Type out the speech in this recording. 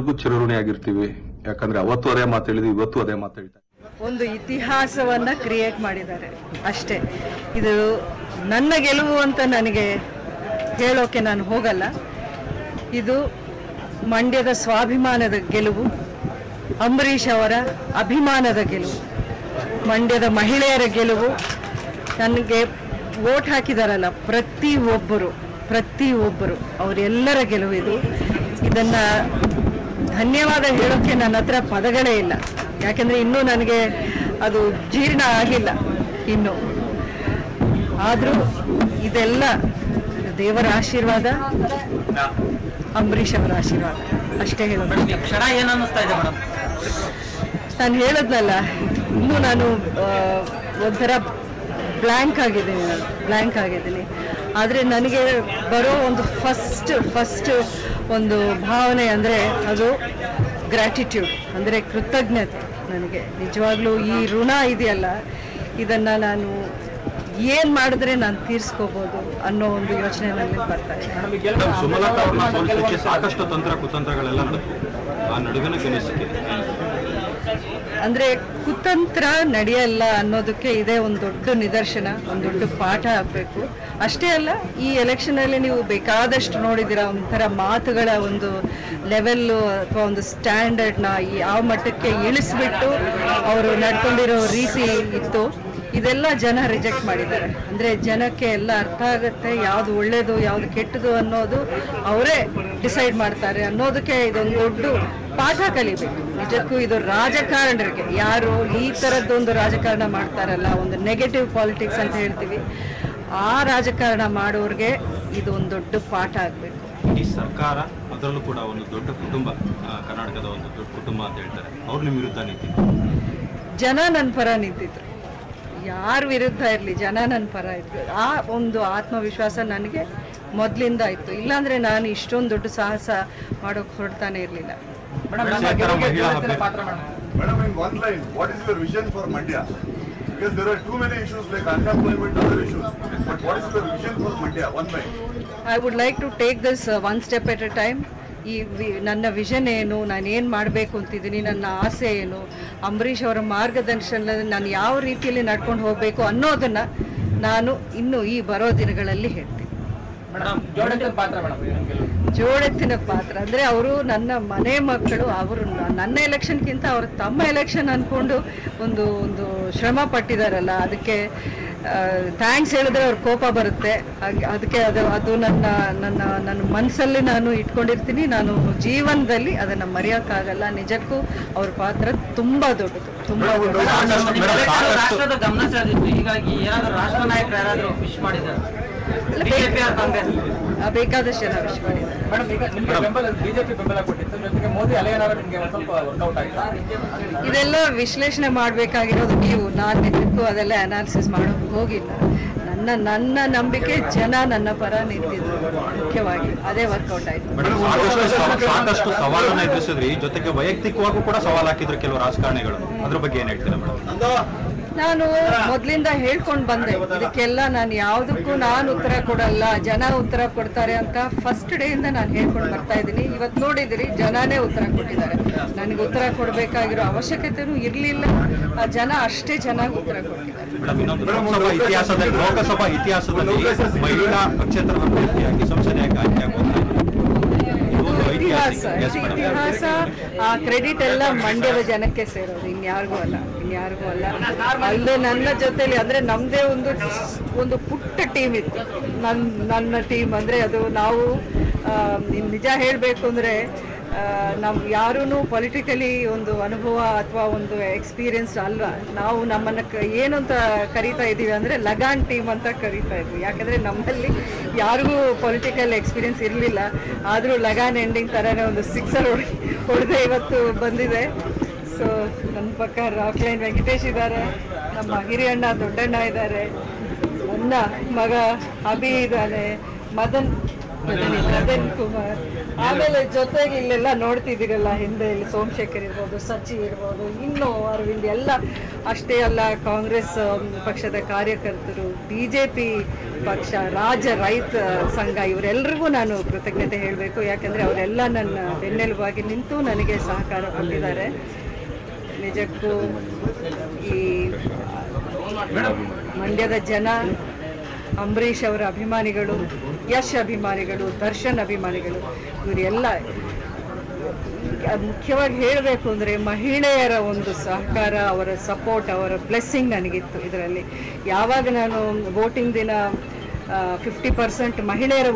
ಕೊನೆವರೆಗೂ ಚಿರಋಣಿ ಆಗಿರ್ತೀವಿ ಯಾಕಂದ್ರೆ ಅವತ್ತು ಅದೇ ಮಾತು ಹೇಳಿದ್ವಿ ಇವತ್ತು ಅದೇ ಮಾತು ಹೇಳ್ತಾ ಒಂದು ಇತಿಹಾಸವನ್ನ ಕ್ರಿಯೇಟ್ ಮಾಡಿದ್ದಾರೆ ಅಷ್ಟೇ ಇದು ನನ್ನ ಗೆಲುವು ಅಂತ ನನಗೆ ಹೇಳೋಕೆ ನಾನು ಹೋಗಲ್ಲ ಇದು ಮಂಡ್ಯದ ಸ್ವಾಭಿಮಾನದ ಗೆಲುವು ಅಂಬರೀಷ್ ಅವರ ಅಭಿಮಾನದ ಗೆಲುವು ಮಂಡ್ಯದ ಮಹಿಳೆಯರ ಗೆಲುವು ನನಗೆ ವೋಟ್ ಹಾಕಿದಾರಲ್ಲ ಪ್ರತಿ ಒಬ್ಬರು ಪ್ರತಿ ಒಬ್ಬರು ಅವರೆಲ್ಲರ ಗೆಲುವು ಇದು ಇದನ್ನ ಧನ್ಯವಾದ ಹೇಳೋಕೆ ನನ್ನ ಹತ್ರ ಪದಗಳೇ ಇಲ್ಲ ಯಾಕೆಂದ್ರೆ ಇನ್ನೂ ನನಗೆ ಅದು ಜೀರ್ಣ ಆಗಿಲ್ಲ ಇನ್ನು ಆದರೂ ಇದೆಲ್ಲ ದೇವರ ಆಶೀರ್ವಾದ ಅಂಬರೀಷ್ ಅವರ ಆಶೀರ್ವಾದ ಅಷ್ಟೇ ಹೇಳೋದು ಈ ಕ್ಷಣ ಏನ್ ಅನ್ನಿಸ್ತಾ ಇದೆ ಮೇಡಮ್ ನಾನು ಹೇಳದ್ನಲ್ಲ ಇನ್ನೂ ನಾನು ಆ, ಒಂಥರ ಬ್ಲ್ಯಾಂಕ್ ಆಗಿದ್ದೀನಿ ನಾನು ಬ್ಲ್ಯಾಂಕ್ ಆಗಿದ್ದೀನಿ ಆದರೆ ನನಗೆ ಬರೋ ಒಂದು ಫಸ್ಟ್ ಫಸ್ಟ್ ಒಂದು ಭಾವನೆ ಅಂದರೆ ಅದು ಗ್ರ್ಯಾಟಿಟ್ಯೂಡ್ ಅಂದರೆ ಕೃತಜ್ಞತೆ ನನಗೆ ನಿಜವಾಗ್ಲೂ ಈ ಋಣ ಇದೆಯಲ್ಲ ಇದನ್ನು ನಾನು ಏನು ಮಾಡಿದ್ರೆ ನಾನು ತೀರಿಸ್ಕೋಬೋದು ಅನ್ನೋ ಒಂದು ಯೋಚನೆ ನನಗೆ ಬರ್ತಾ ಇದೆ ಮೇಡಮ್ ಸುಮಲತಾ ಅವ್ರನ್ನ ಸೋಲಿಸಲಿಕ್ಕೆ ಸಾಕಷ್ಟು ತಂತ್ರ ಕುತಂತ್ರಗಳೆಲ್ಲ ನಡೆದು ಆ ನಡುವಿನ ಗೆಲ್ಲಿಸಕ್ಕೆ ಅಂದ್ರೆ ಕುತಂತ್ರ ನಡೆಯಲ್ಲ ಅನ್ನೋದಕ್ಕೆ ಇದೇ ಒಂದು ದೊಡ್ಡ ನಿದರ್ಶನ ಒಂದು ದೊಡ್ಡ ಪಾಠ ಆಗಬೇಕು ಅಷ್ಟೇ ಅಲ್ಲ ಈ ಎಲೆಕ್ಷನ್ ಅಲ್ಲಿ ನೀವು ಬೇಕಾದಷ್ಟು ನೋಡಿದ್ದೀರಾ ಒಂಥರ ಮಾತುಗಳ ಒಂದು ಲೆವೆಲ್ಲು ಅಥವಾ ಒಂದು ಸ್ಟ್ಯಾಂಡರ್ಡ್ನ ಯಾವ ಮಟ್ಟಕ್ಕೆ ಇಳಿಸ್ಬಿಟ್ಟು ಅವರು ನಡ್ಕೊಂಡಿರೋ ರೀತಿ ಇತ್ತು ಇದೆಲ್ಲ ಜನ ರಿಜೆಕ್ಟ್ ಮಾಡಿದ್ದಾರೆ ಅಂದ್ರೆ ಜನಕ್ಕೆ ಎಲ್ಲ ಅರ್ಥ ಆಗುತ್ತೆ ಯಾವ್ದು ಒಳ್ಳೇದು ಯಾವ್ದು ಕೆಟ್ಟದು ಅನ್ನೋದು ಅವರೇ ಡಿಸೈಡ್ ಮಾಡ್ತಾರೆ ಅನ್ನೋದಕ್ಕೆ ಇದೊಂದು ದೊಡ್ಡ ಪಾಠ ಕಲಿಬೇಕು ನಿಜಕ್ಕೂ ಇದು ರಾಜಕಾರಣರಿಗೆ ಯಾರು ಈ ಥರದ್ದೊಂದು ರಾಜಕಾರಣ ಮಾಡ್ತಾರಲ್ಲ ಒಂದು ನೆಗೆಟಿವ್ ಪಾಲಿಟಿಕ್ಸ್ ಅಂತ ಹೇಳ್ತೀವಿ ಆ ರಾಜಕಾರಣ ಮಾಡೋರಿಗೆ ಇದು ಒಂದು ದೊಡ್ಡ ಪಾಠ ಆಗಬೇಕು ಈ ಸರ್ಕಾರ ಅದರಲ್ಲೂ ಕೂಡ ಒಂದು ದೊಡ್ಡ ಕುಟುಂಬ ಆ, ಕರ್ನಾಟಕದ ಒಂದು ದೊಡ್ಡ ಕುಟುಂಬ ಅಂತ ಹೇಳ್ತಾರೆ ಅವ್ರು ನಿಮ್ಮ ವಿರುದ್ಧ ನಿಂತಿದ್ದು ಜನ ನನ್ನ ಪರ ನಿಂತಿದ್ರು ಯಾರ ವಿರುದ್ಧ ಇರಲಿ ಜನ ನನ್ನ ಪರ ಇದ್ರು ಆ ಒಂದು ಆತ್ಮವಿಶ್ವಾಸ ನನಗೆ ಮೊದಲಿಂದ ಇತ್ತು ಇಲ್ಲಾಂದ್ರೆ ನಾನು ಇಷ್ಟೊಂದು ದೊಡ್ಡ ಸಾಹಸ ಮಾಡೋಕೆ ಹೊರಡ್ತಾನೆ ಇರಲಿಲ್ಲ ಕ್ಷೇತ್ರ ಮಹಿಳಾ ಅಭ್ಯರ್ಥಿ Madam, in one line, what is your vision for Mandya? Because there are too many issues like unemployment, other issues. But what is your vision for Mandya? One line. I would like to take this one step at a time ಈ ವಿ- ನನ್ನ vision ಏನು ನಾನು ಏನು ಮಾಡಬೇಕು ಅಂತಿದ್ದೀನಿ ನನ್ನ ಆಸೆ ಏನು ಅಂಬರೀಷ್ ಅವರ ಮಾರ್ಗದರ್ಶನದಲ್ಲಿ ನಾನು ಯಾವ ರೀತಿಯಲ್ಲಿ ನಡ್ಕೊಂಡು ಹೋಗಬೇಕು ಅನ್ನೋದನ್ನು ನಾನು ಇನ್ನು ಈ ಬರೋ ದಿನಗಳಲ್ಲಿ ಹೇಳ್ತೀನಿ ಜೋಡಣೆ ಪಾತ್ರ ಮೇಡಮ್ ಜೋಡೆತ್ತಿನ ಪಾತ್ರ ಅಂದರೆ ಅವರು ನನ್ನ ಮನೆ ಮಕ್ಕಳು ಅವರು ನ- ನನ್ನ ಎಲೆಕ್ಷನ್ಗಿಂತ ಅವರು ತಮ್ಮ ಎಲೆಕ್ಷನ್ ಅಂದ್ಕೊಂಡು ಒಂದು ಒಂದು ಶ್ರಮ ಪಟ್ಟಿದಾರಲ್ಲ ಅದಕ್ಕೆ ಥ್ಯಾಂಕ್ಸ್ ಹೇಳಿದ್ರೆ ಅವ್ರ ಕೋಪ ಬರುತ್ತೆ ಹಾಗೆ ಅದಕ್ಕೆ ಅದು ಅದು ನನ್ನ ನನ್ನ ನನ್ನ ಮನಸ್ಸಲ್ಲಿ ನಾನು ಇಟ್ಕೊಂಡಿರ್ತೀನಿ ನಾನು ಜೀವನದಲ್ಲಿ ಅದನ್ನು ಮರೆಯೋಕ್ಕಾಗಲ್ಲ ನಿಜಕ್ಕೂ ಅವ್ರ ಪಾತ್ರ ತುಂಬ ದೊಡ್ಡದು ತುಂಬ ದೊಡ್ಡದು ರಾಷ್ಟ್ರದ ಗಮನ ಸೆಳೆದಿತ್ತು ಹೀಗಾಗಿ ಏನಾದ್ರು ರಾಷ್ಟ್ರ ನಾಯಕರು ಯಾರಾದ್ರೂ ವಿಶ್ ಮಾಡಿದ್ದಾರೆ ಬಿಜೆಪಿ ಅಥವಾ ಕಾಂಗ್ರೆಸ್ ಆ, ಬೇಕಾದಷ್ಟು ಜನ ವಿಶ್ ಮಾಡಿದ್ದಾರೆ ಮೇಡಮ್ ಈಗ ನಿಮಗೆ ಬೆಂಬಲ ಬಿಜೆಪಿ ಬೆಂಬಲ ಕೊಟ್ಟಿತ್ತು ಜೊತೆಗೆ ಮೋದಿ ಅಲೆ ಏನಾದ್ರು ನಿಮಗೆ ಒಂದು ಸ್ವಲ್ಪ ವರ್ಕೌಟ್ ಆಯ್ತಾ ಇದೆಲ್ಲ ವಿಶ್ಲೇಷಣೆ ಮಾಡಬೇಕಾಗಿರೋದು ನೀವು ನಾನು ನಿಜಕ್ಕೂ ಅದೆಲ್ಲ ಅನಾಲಿಸಿಸ್ ಮಾಡೋಕೆ ಹೋಗಿಲ್ಲ ನನ್ನ ನನ್ನ ನಂಬಿಕೆ ಜನ ನನ್ನ ಪರ ನಿಂತಿದ್ರು ಮುಖ್ಯವಾಗಿ ಅದೇ ವರ್ಕೌಟ್ ಆಯ್ತು ಮೇಡಮ್ ಸಾಕಷ್ಟು ಸವ- ಸಾಕಷ್ಟು ಸವಾಲನ್ನ ಎದುರಿಸಿದ್ರಿ ಜೊತೆಗೆ ವೈಯಕ್ತಿಕವಾಗೂ ಕೂಡ ಸವಾಲು ಹಾಕಿದ್ರು ಕೆಲವು ರಾಜಕಾರಣಿಗಳು ಅದ್ರ ಬಗ್ಗೆ ಏನ್ ಹೇಳ್ತೀರಾ ಮೇಡಮ್ ನಾನು ಮೊದಲಿಂದ ಹೇಳ್ಕೊಂಡು ಬಂದೆ ಇದಕ್ಕೆಲ್ಲ ನಾನು ಯಾವುದಕ್ಕೂ ನಾನು ಉತ್ತರ ಕೊಡಲ್ಲ ಜನ ಉತ್ತರ ಕೊಡ್ತಾರೆ ಅಂತ ಫಸ್ಟ್ ಡೇಯಿಂದ ನಾನು ಹೇಳ್ಕೊಂಡು ಬರ್ತಾ ಇದ್ದೀನಿ ಇವತ್ತು ನೋಡಿದಿರಿ ಜನನೇ ಉತ್ತರ ಕೊಟ್ಟಿದ್ದಾರೆ ನನಗೆ ಉತ್ತರ ಕೊಡಬೇಕಾಗಿರೋ ಅವಶ್ಯಕತೆನೂ ಇರಲಿಲ್ಲ ಆ ಜನ ಅಷ್ಟೇ ಚೆನ್ನಾಗಿ ಉತ್ತರ ಕೊಟ್ಟಿದ್ದಾರೆ ಮೇಡಮ್ ಇನ್ನೊಂದು ಲೋಕಸಭಾ ಇತಿಹಾಸದಲ್ಲಿ ಲೋಕಸಭಾ ಇತಿಹಾಸದಲ್ಲಿ ಮಹಿಳಾ ಪಕ್ಷೇತರ ಅಭ್ಯರ್ಥಿಯಾಗಿ ಸಂಸದೆಯಾಗಿ ಆಯ್ಕೆಯಾಗುವುದು ಇದು ಒಂದು ಇತಿಹಾಸ ಐತಿಹಾಸಿಕ ಎಸ್ ಇದು ಮೇಡಮ್ ಇತಿಹಾಸ ಆ ಕ್ರೆಡಿಟ್ ಎಲ್ಲ ಮಂಡ್ಯದ ಜನಕ್ಕೆ ಸೇರೋದು ಇನ್ಯಾರಿಗೂ ಅಲ್ಲ ಇನ್ಯಾರಿಗೂ ಅಲ್ಲ ಅಲ್ಲದೆ ನನ್ನ ಜೊತೆಲಿ ಅಂದ್ರೆ ನಮ್ದೇ ಒಂದು ಒಂದು ಪುಟ್ಟ ಟೀಮ್ ಇತ್ತು ನನ್ನ ನನ್ನ ಟೀಮ್ ಅಂದ್ರೆ ಅದು ನಾವು ಆ, ಇನ್ ನಿಜ ಹೇಳಬೇಕು ಅಂದ್ರೆ ನಮ್ ಯಾರೂ ಪೊಲಿಟಿಕಲಿ ಒಂದು ಅನುಭವ ಅಥವಾ ಒಂದು ಎಕ್ಸ್ಪೀರಿಯನ್ಸ್ ಅಲ್ವಾ ನಾವು ನಮ್ಮನ್ನ ಕ- ಏನು ಅಂತ ಕರಿತಾ ಇದ್ದೀವಿ ಅಂದ್ರೆ ಲಗಾನ್ ಟೀಮ್ ಅಂತ ಕರಿತಾ ಇದ್ವಿ ಯಾಕಂದ್ರೆ ನಮ್ಮಲ್ಲಿ ಯಾರಿಗೂ ಪೊಲಿಟಿಕಲ್ ಎಕ್ಸ್ಪೀರಿಯನ್ಸ್ ಇರಲಿಲ್ಲ ಆದರೂ ಲಗಾನ್ ಎಂಡಿಂಗ್ ಥರನೇ ಒಂದು ಸಿಕ್ಸರ್ ಹೊಡಿ ಹೊಡೆದೇ ಇವತ್ತು ಬಂದಿದೆ ಸೊ ನನ್ನ ಪಕ್ಕ ರಾಕ್ಲೈನ್ ವೆಂಕಟೇಶ್ ಇದ್ದಾರೆ ನಮ್ಮ ಹಿರಿಯಣ್ಣ ದೊಡ್ಡಣ್ಣ ಇದ್ದಾರೆ ನನ್ನ ಮಗ ಅಭಿ ಇದ್ದಾನೆ ಮದನ್ ಮದನ್ ಕುಮಾರ್ ಆಮೇಲೆ ಜೊತೆಗೆ ಇಲ್ಲೆಲ್ಲ ನೋಡ್ತಿದ್ದೀರಲ್ಲ ಹಿಂದೆ ಇಲ್ಲಿ ಸೋಮಶೇಖರ್ ಇರ್ಬೋದು ಸಚಿ ಇರ್ಬೋದು ಇನ್ನು ಅರವಿಂದ್ ಎಲ್ಲ ಅಷ್ಟೇ ಅಲ್ಲ ಕಾಂಗ್ರೆಸ್ um, ಪಕ್ಷದ ಕಾರ್ಯಕರ್ತರು ಬಿಜೆಪಿ ಪಕ್ಷ ರಾಜ ರೈತ ಸಂಘ ಇವರೆಲ್ಲರಿಗೂ ನಾನು ಕೃತಜ್ಞತೆ ಹೇಳಬೇಕು ಯಾಕಂದ್ರೆ ಅವರೆಲ್ಲ ನನ್ನ ಬೆನ್ನೆಲುಬಾಗಿ ನಿಂತು ನನಗೆ ಸಹಕಾರ ಕೊಟ್ಟಿದ್ದಾರೆ ನಿಜಕ್ಕೂ ಈ ಮಂಡ್ಯದ ಜನ ಅಂಬರೀಷ್ ಅವರ ಅಭಿಮಾನಿಗಳು ಯಶ್ ಅಭಿಮಾನಿಗಳು ದರ್ಶನ್ ಅಭಿಮಾನಿಗಳು ಇವರೆಲ್ಲ ಅದ್ ಮುಖ್ಯವಾಗಿ ಹೇಳಬೇಕು ಅಂದರೆ ಮಹಿಳೆಯರ ಒಂದು ಸಹಕಾರ ಅವರ ಸಪೋರ್ಟ್ ಅವರ ಬ್ಲೆಸ್ಸಿಂಗ್ ನನಗಿತ್ತು ಇದರಲ್ಲಿ ಯಾವಾಗ ನಾನು ವೋಟಿಂಗ್ ದಿನ ಫಿಫ್ಟಿ ಪರ್ಸೆಂಟ್ ಮಹಿಳೆಯರ